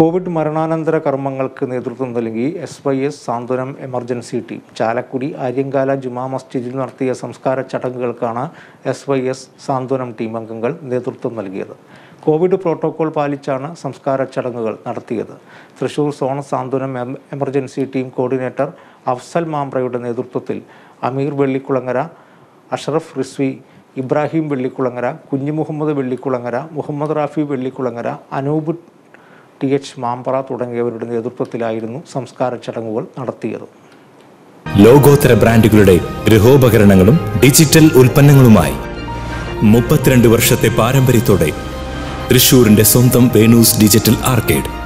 Covid മരണാനന്തര കർമ്മങ്ങൾക്ക് നേതൃത്വം നൽകി S Y S Santhwanam emergency team Chalakudy Aryankala Juma മസ്ജിദിൽ നടത്തിയ സംസ്കാര ചടങ്ങുകൾക്കാണ് S Y S Santhwanam team അംഗങ്ങൾ നേതൃത്വം നൽകിയത് കോവിഡ് പ്രോട്ടോകോൾ പാലിച്ചാണ് സംസ്കാര ചടങ്ങുകൾ നടത്തിയത് തൃശൂർ സോൺ സാന്ത്വനം എം- എമർജൻസി ടീം കോർഡിനേറ്റർ അഫ്സൽ മാമ്പ്രയുടെ നേതൃത്വത്തിൽ അമീർ വെള്ളിക്കുളങ്ങര അഷറഫ് റിസ്വി ഇബ്രാഹിം വെള്ളിക്കുളങ്ങര കുഞ്ഞു മുഹമ്മദ് വെള്ളിക്കുളങ്ങര മുഹമ്മദ് റാഫി വെള്ളിക്കുളങ്ങര അനൂപ് ടി എച്ച് മാമ്പ്ര തുടങ്ങിയവരുടെ നേതൃത്വത്തിലായിരുന്നു സംസ്കാര ചടങ്ങുകൾ നടത്തിയത് ലോകോത്തര ബ്രാൻഡുകളുടെ ഗൃഹോപകരണങ്ങളും ഡിജിറ്റൽ ഉൽപ്പന്നങ്ങളുമായി മുപ്പത്തിരണ്ട് വർഷത്തെ പാരമ്പര്യത്തോടെ തൃശൂരിന്റെ സ്വന്തം വേണൂസ് ഡിജിറ്റൽ ആർക്കേഡ്